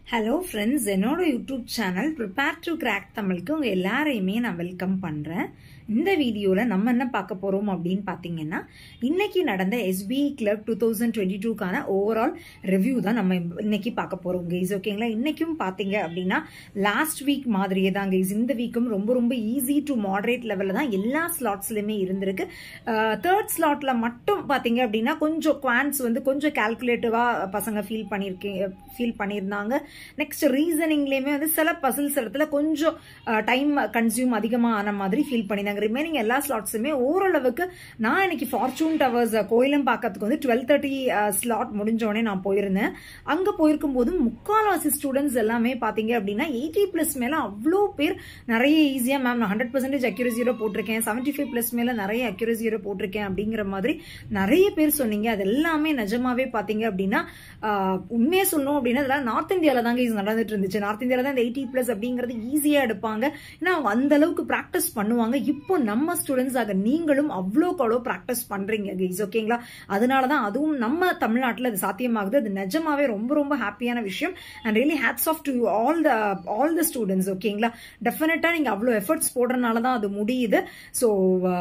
hello friends என்னோட YouTube channel prepare to crack தமிழுக்கு உங்கள் எல்லாரையுமே நான் வெல்கம் பண்ணுறேன் இந்த வீடியோவில் நம்ம என்ன பார்க்க போகிறோம் அப்படின்னு பார்த்தீங்கன்னா இன்னைக்கு நடந்த SBI clerk two thousand twenty டூக்கான ஓவரால் ரிவ்யூ தான் நம்ம இன்னைக்கு பார்க்க போகிறோம் கைஸ் ஓகேங்களா இன்னைக்கும் பார்த்தீங்க அப்படின்னா லாஸ்ட் வீக் மாதிரியே தான் கைஸ் இந்த வீக்கும் ரொம்ப ரொம்ப ஈஸி டு மாடரேட் லெவலில் தான் எல்லா ஸ்லாட்ஸ்லையுமே இருந்திருக்கு தேர்ட் ஸ்லாட்டில் மட்டும் பார்த்தீங்க அப்படின்னா கொஞ்சம் குவான்ஸ் வந்து கொஞ்சம் கால்குலேட்டிவாக பசங்க ஃபீல் பண்ணியிருக்கீங்க ஃபீல் பண்ணியிருந்தாங்க நெக்ஸ்ட் ரீசனிங்லேயுமே வந்து சில பசில்ஸ் இடத்துல கொஞ்சம் டைம் கன்சியூம் அதிகமாக ஆன மாதிரி ஃபீல் பண்ணியிருந்தாங்க ரிமைனிங் எல்லா ஸ்லாட்ஸுமே ஓரளவுக்கு நான் இன்னைக்கு ஃபார்ச்சூன் டவர்ஸ் கோயிலம் பார்க்கறதுக்கு வந்து டுவெல் தேர்ட்டி ஸ்லாட் முடிஞ்சோடனே நான் போயிருந்தேன் அங்கே போயிருக்கும் போது முக்கால்வாசி ஸ்டூடெண்ட்ஸ் எல்லாமே பார்த்தீங்க அப்படின்னா எயிட்டி ப்ளஸ் மேலே அவ்வளோ பேர் நிறைய ஈஸியாக மேம் நான் ஹண்ட்ரட் பர்சன்டேஜ் அக்யூரஸியோ போட்டிருக்கேன் செவன்ட்டி ஃபைவ் ப்ளஸ் மேலே நிறைய அக்யூரஸியோ போட்டிருக்கேன் அப்படிங்கிற மாதிரி நிறைய பேர் சொன்னீங்க அது எல்லாமே நிஜமாவே பார்த்தீங்க அப்படின்னா உண்மையை சொல்லணும் அப்படின்னா இதெல்லாம் நார்த் இந்தியாவில் தாங்க இது நடந்துட்டு இருந்துச்சு நார்த் இந்தியாவில் தான் இந்த எயிட்டி ப்ளஸ் அப்படிங்கிறது ஈஸியாக எடுப்பாங்க ஏன்னா அவங்க அந்த அளவுக்கு ப்ராக்டிஸ் பண்ணுவாங்க இப்போ நம்ம ஸ்டூடெண்ட்ஸ் ஆக நீங்களும் அவ்வளோக்கு அவ்வளோ ப்ராக்டிஸ் பண்ணுறீங்க கைஸ் ஓகேங்களா அதனால தான் அதுவும் நம்ம தமிழ்நாட்டில் அது சாத்தியமாகுது அது நிஜமாவே ரொம்ப ரொம்ப ஹாப்பியான விஷயம் and really hats off to all the all the students ஓகேங்களா டெஃபினட்டாக நீங்கள் அவ்வளோ எஃபர்ட்ஸ் போடுறதுனால தான் அது முடியுது ஸோ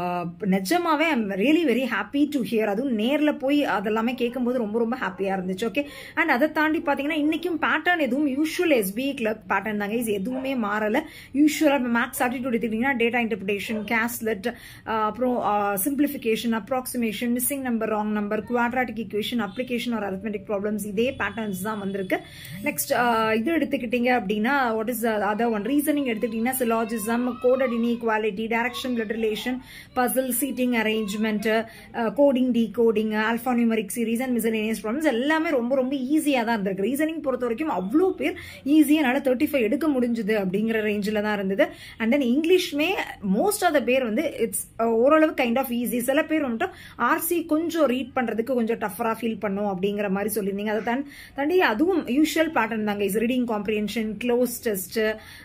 நிஜமாவே I'm really very happy to hear அதுவும் நேரில் போய் அதெல்லாமே கேட்கும்போது ரொம்ப ரொம்ப ஹாப்பியாக இருந்துச்சு ஓகே அண்ட் அதை தாண்டி பார்த்தீங்கன்னா இன்னைக்கும் பேட்டர்ன் எதுவும் யூஸ்வல் எஸ்பிஐ கிளப் பேட்டர்ன் தாங்க இது எதுவுமே மாறலை யூஸ்வலாக மேக்ஸ் ஆட்டிடியூட் எடுத்துக்கிட்டிங்கன்னா டேட்டா இன்டர்பிரேஷன் கேஸ்லெட் அப்புறம் simplification approximation missing number wrong number quadratic equation application ஒரு அரித்மெட்டிக் ப்ராப்ளம்ஸ் இதே பேட்டர்ன்ஸ் தான் வந்திருக்கு நெக்ஸ்ட் இது எடுத்துக்கிட்டீங்க அப்படின்னா what is other one reasoning எடுத்துக்கிட்டீங்கன்னா syllogism coded inequality direction blood relation puzzle seating arrangement coding decoding alpha numeric series and miscellaneous problems எல்லாமே ரொம்ப ரொம்ப ஈஸியாக தான் இருந்திருக்கு ரீசனிங் பொறுத்த வரைக்கும் அவ்வளோ பேர் ஈஸியாக என்னால் தேர்ட்டி ஃபைவ் எடுக்க முடிஞ்சுது அப்படிங்கிற ரேஞ்சில் தான் இருந்தது அண்ட் தென் இங்கிலீஷ்மே மோஸ்ட் ஆஃப் த பேர் வந்து இட்ஸ் ஓரளவு கைண்ட் ஆஃப் ஈஸி சில பேர் வந்துட்டு ஆர்சி கொஞ்சம் ரீட் பண்ணுறதுக்கு கொஞ்சம் டஃபராக ஃபீல் பண்ணும் அப்படிங்கிற மாதிரி சொல்லியிருந்தீங்க அதை தான் தாண்டி அதுவும் யூஷுவல் பேட்டர்ன் தாங்க is reading comprehension cloze test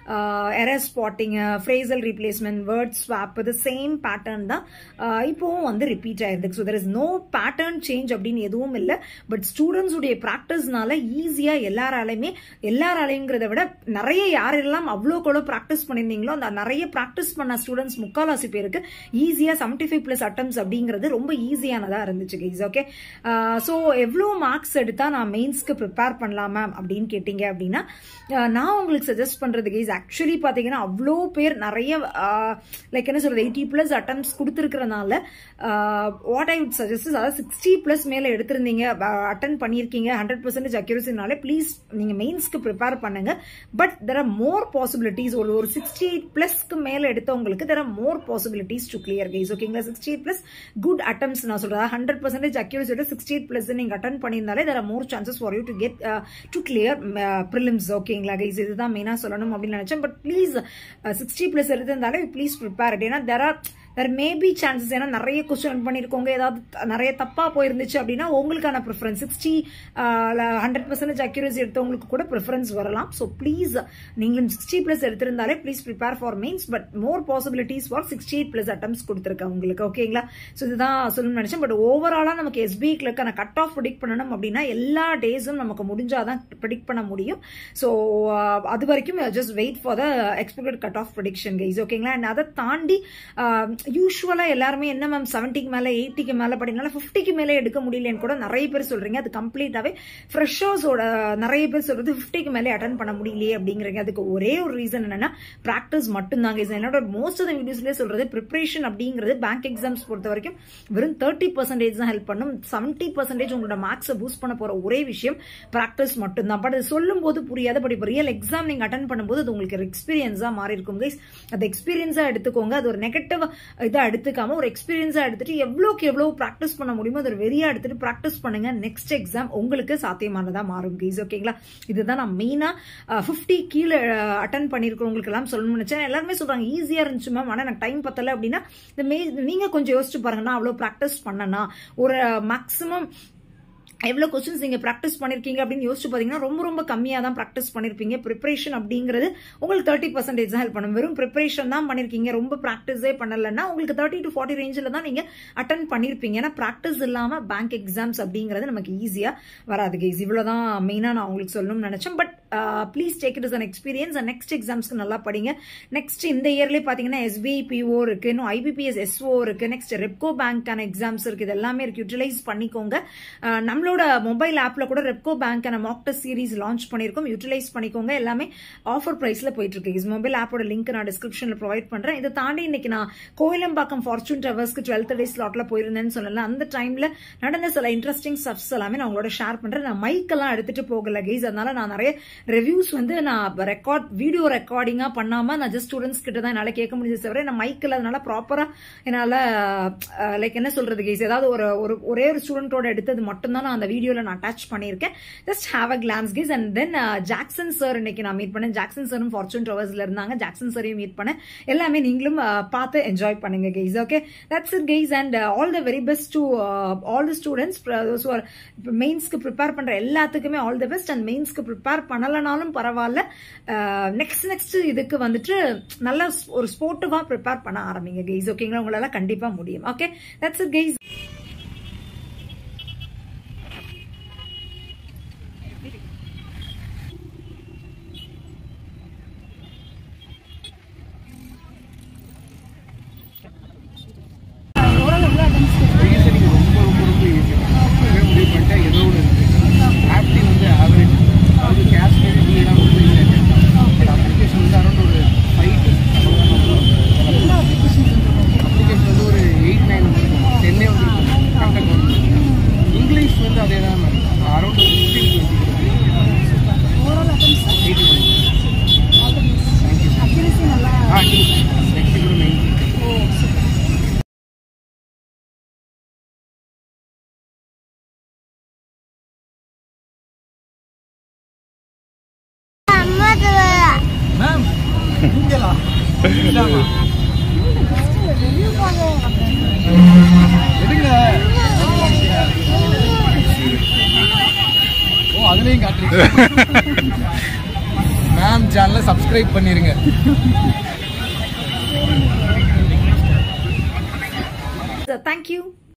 error spotting phrasal replacement word swap இது சேம் பேட்டர்ன் தான் இப்போவும் வந்து ரிப்பீட் ஆயிருக்கு so there is no pattern change அப்படின்னு எதுவும் இல்லை பட் ஸ்டூடெண்ட்ஸ் உடைய ப்ராக்டிஸ்னால ஈஸியாக எல்லாராலையுமே எல்லாராலையுங்கிறத விட நிறைய யாரெல்லாம் அவ்வளோ கூட ப்ராக்டிஸ் பண்ணியிருந்தீங்களோ அந்த நிறைய ப்ராக்டிஸ் பண்ண ஸ்டூடெண்ட்ஸ் முக்கால்வாசி பேருக்கு ஈஸியாக செவன்டி ஃபைவ் ப்ளஸ் அட்டம்ஸ் அப்படிங்கிறது ரொம்ப ஈஸியானதாக இருந்துச்சு கைஸ் ஓகே ஸோ எவ்வளோ மார்க்ஸ் எடுத்தால் நான் மெயின்ஸ்க்கு ப்ரிப்பேர் பண்ணலாம் மேம் அப்படின்னு கேட்டீங்க அப்படின்னா நான் உங்களுக்கு சஜஸ்ட் பண்ணுறது கைஸ் ஆக்சுவலி பார்த்தீங்கன்னா அவ்வளோ பேர் நிறைய லைக் என்ன சொல்கிறது எயிட்டி ப்ளஸ் அட்டம்ஸ் கொடுத்துருக்கிறனால வாட் ஐ வுட் சஜஸ்ட் அதாவது சிக்ஸ்டி ப்ளஸ் மேலே எடுத்திருந்தீங்க அட்டன் பண்ணியிருக்கீங்க ஹண்ட்ரட் பர்சன்டேஜ் அக்யூரசினாலே ப்ளீஸ் நீங்கள் மெயின்ஸ்க்கு ப்ரிப்பேர் பண்ணுங்க but there are more possibilities ஒரு ஒரு சிக்ஸ்டி எயிட் ப்ளஸ்க்கு மேலே எடுத்தவங்களுக்கு there are more possibilities to clear guys ஓகேங்களா sixty eight plus good attempts நான் சொல்கிறேன் ஹண்ட்ரட் பர்சன்டேஜ் அக்யூரஸியோட சிக்ஸ்டி எயிட் ப்ளஸ் நீங்கள் அட்டன் பண்ணியிருந்தாலே there are more chances for you to get to clear prelims ஓகேங்களா கைஸ் இதுதான் மெயினாக சொல்லணும் அப்படின்னு நினச்சேன் பட் ப்ளீஸ் சிக்ஸ்டி ப்ளஸ் எடுத்திருந்தாலே ப்ளீஸ் ப்ரிப்பேர் ஏன்னா there are there maybe chances ஏன்னா நிறைய கொஸ்டின் பண்ணியிருக்கோங்க ஏதாவது நிறைய தப்பாக போயிருந்துச்சு அப்படின்னா உங்களுக்கான preference sixty hundred percentage accuracy எடுத்தவங்களுக்கு கூட ப்ரிஃபரன்ஸ் வரலாம் ஸோ ப்ளீஸ் நீங்களும் சிக்ஸ்டி ப்ளஸ் எடுத்திருந்தாலே please prepare for means but more possibilities for sixty eight plus attempts கொடுத்துருக்கேன் உங்களுக்கு ஓகேங்களா ஸோ இதுதான் சொல்லணும்னு நினச்சேன் பட் ஓவராலாக நமக்கு எஸ்பிஐ கிளக்கான கட் ஆஃப் ப்ரிடிக் பண்ணணும் அப்படின்னா எல்லா டேஸும் நமக்கு முடிஞ்சாதான் ப்ரிடிக் பண்ண முடியும் ஸோ அது வரைக்கும் just wait for the expected cut off prediction guys ஓகேங்களா அண்ட் அதை தாண்டி யூஸ்வலாக எல்லாருமே என்ன மேம் செவன்ட்டிக்கு மேலே எயிட்டிக்கு மேலே படினால ஃபிஃப்டிக்கு மேலே எடுக்க முடியலன்னு கூட நிறைய பேர் சொல்கிறீங்க அது கம்ப்ளீட்டாகவே ஃப்ரெஷர்ஸோட நிறைய பேர் சொல்கிறது ஃபிஃப்டிக்கு மேலே அட்டன் பண்ண முடியலையே அப்படிங்கிறீங்க அதுக்கு ஒரே ஒரு ரீசன் என்னன்னா ப்ராக்டிஸ் மட்டும்தாங்க என்னோட மோஸ்ட் ஆஃப் த வீடியோஸ்லேயே சொல்கிறது ப்ரிப்பரேஷன் அப்படிங்கிறது பேங்க் எக்ஸாம்ஸ் பொறுத்த வரைக்கும் வெறும் தேர்ட்டி பர்சன்டேஜ் தான் ஹெல்ப் பண்ணும் செவன்ட்டி பர்சன்டேஜ் உங்களோட மார்க்ஸை பூஸ்ட் பண்ண போகிற ஒரே விஷயம் ப்ராக்டிஸ் மட்டும்தான் பட் அது சொல்லும் போது புரியாது பட் இப்போ ரியல் எக்ஸாம் நீங்கள் அட்டன் பண்ணும்போது அது உங்களுக்கு ஒரு எக்ஸ்பீரியன்ஸாக மாறி இருக்கும் கைஸ் அது எக்ஸ்பீரியன்ஸாக எடுத்துக்கோங்க அது ஒரு நெகட்டிவ் இதை எடுத்துக்காம ஒரு எக்ஸ்பீரியன்ஸா எடுத்துட்டு எவ்வளோக்கு எவ்வளோ ப்ராக்டிஸ் பண்ண முடியுமோ அதை வெறியா எடுத்துட்டு ப்ராக்டிஸ் பண்ணுங்க நெக்ஸ்ட் எக்ஸாம் உங்களுக்கு சாத்தியமானதா மாறும் கைஸ் ஓகேங்களா இதுதான் நான் மெயினா ஃபிஃப்டி கீழே அட்டன் பண்ணிருக்கிறவங்களுக்கு எல்லாம் சொல்லணும்னு நினைச்சேன் எல்லாருமே சொல்றாங்க ஈஸியா இருந்துச்சு மேம் ஆனால் எனக்கு டைம் பத்தல அப்படின்னா இந்த மே நீங்க கொஞ்சம் யோசிச்சு பாருங்க நான் அவ்வளோ ப்ராக்டிஸ் பண்ணனா ஒரு மேக்ஸிமம் எவ்வளோ கொஸ்டின்ஸ் நீங்கள் ப்ராக்டிஸ் பண்ணியிருக்கீங்க அப்படின்னு யோசிச்சு பார்த்தீங்கன்னா ரொம்ப ரொம்ப கம்மியாக தான் ப்ராக்டிஸ் பண்ணியிருப்பீங்க ப்ரிப்பரேஷன் அப்படிங்கிறது உங்களுக்கு தேர்ட்டி பர்சன்டேஜ் தான் ஹெல்ப் பண்ணும் வெறும் ப்ரிப்பரேஷன் தான் பண்ணியிருக்கீங்க ரொம்ப ப்ராக்டிஸே பண்ணலைன்னா உங்களுக்கு தேர்ட்டி டு ஃபார்ட்டி ரேஞ்சில் தான் நீங்கள் அட்டன் பண்ணியிருப்பீங்க ஏன்னா ப்ராக்டிஸ் இல்லாமல் பேங்க் எக்ஸாம்ஸ் அப்படிங்கிறது நமக்கு ஈஸியாக வராது கேஸ் இவ்வளோ தான் மெயினாக நான் உங்களுக்கு சொல்லணும்னு நினச்சேன் but please take it is an experience and next எக்ஸாம்ஸ்க்கு நல்லா படிங்க நெக்ஸ்ட் இந்த இயர்லேயே பார்த்தீங்கன்னா எஸ்பிஐ பிஓ இருக்கு இன்னும் ஐபிபிஎஸ் எஸ்ஓ இருக்கு நெக்ஸ்ட் ரெப்கோ பேங்க்கான எக்ஸாம்ஸ் இருக்கு இது எல்லாமே இருக்கு யூட்டிலைஸ் பண்ணிக்கோங்க அஹ் நம்மளோட மொபைல் ஆப்ல கூட ரெப்கோ பேங்க்கான மாக்டஸ் சீரிஸ் லான்ச் பண்ணியிருக்கோம் யூட்டிலைஸ் பண்ணிக்கோங்க எல்லாமே ஆஃபர் பிரைஸ்ல போயிட்டு இருக்கு இது மொபைல் ஆப்போட லிங்க் நான் டிஸ்கிரிப்ஷன்ல ப்ரொவைட் பண்றேன் இதை தாண்டி இன்னைக்கு நான் கோயிலம்பாக்கம் ஃபார்ச்சூன் டவர்ஸ்க்கு டுவெல்த் டே ஸ்லாட்ல போயிருந்தேன்னு சொல்லல அந்த டைம்ல நடந்த சில இன்ட்ரெஸ்டிங் ஸ்டப்ஸ் எல்லாமே நான் உங்களோட ஷேர் பண்றேன் நான் மைக்கெல்லாம் எடுத்துட்டு போகல கைஸ் அதனால நான் நிறைய ரிவ்யூஸ் வந்து நான் ரெக்கார்ட் வீடியோ ரெக்கார்டிங்கா பண்ணாம நான் ஜஸ்ட் ஸ்டூடெண்ட்ஸ் கிட்ட தான் என்னால கேட்க முடிஞ்சது தவிர நான் மைக்கில் அதனால ப்ராப்பரா என்னால லைக் என்ன சொல்றது கைஸ் ஏதாவது ஒரு ஒரு ஒரே ஒரு ஸ்டூடெண்டோட எடுத்தது மட்டும்தான் நான் அந்த வீடியோல நான் அட்டாச் பண்ணியிருக்கேன் just have a glance guys and then Jackson sir இன்னைக்கு நான் மீட் பண்ணேன் ஜாக்சன் சாரும் ஃபார்ச்சூன் டவர்ஸ்ல இருந்தாங்க ஜாக்சன் சாரையும் மீட் பண்ணேன் எல்லாமே நீங்களும் uh, பார்த்து என்ஜாய் பண்ணுங்க guys okay that's it guys and all the very best to all the students மெயின்ஸ்க்கு ப்ரிப்பேர் பண்ற எல்லாத்துக்குமே ஆல் த பெஸ்ட் அண்ட் மெயின்ஸ்க்கு ப்ரிப்பேர் பண்ணலனாலும் பரவாயில்ல நெக்ஸ்ட் நெக்ஸ்ட் இதுக்கு வந்துட்டு நல்ல ஒரு ஸ்போர்ட்டிவா ப்ரிப்பேர் பண்ண ஆரம்பிங்க கைஸ் ஓகேங்களா உங்களால கண்டிப்பா முடியும் okay that's it guys reasoning ரொம்ப ரொம்ப ரொம்ப ஈஸி முடிவு பண்ணிட்டேன் ஏதோ ஒன்று இருக்குது ஆப்டி வந்து ஆவரேஜ் அது கேஷ் நீடாக ரொம்ப ஈஸியாக பட் அப்ளிகேஷன் வந்து அரௌண்ட் ஒரு ஃபைவ் அப்ளிகேஷன் வந்து ஒரு எயிட் நைன் வந்துருக்கும் டென்னே வந்துருக்கும் கண்டக்ட் இங்கிலீஷ் வந்து அதே தான் அரௌண்ட் ஒரு ஃபிஃப்டீன் டுவெண்ட்டி எயிட்டி ஆ நெக்ஸ்ட் கூட மெயின் மேம் நீங்களா எதுக்குல ஓ அதுலயும் காட்டுறீங்க மேம் சேனலை சப்ஸ்கிரைப் பண்ணிருங்க தேங்க்யூ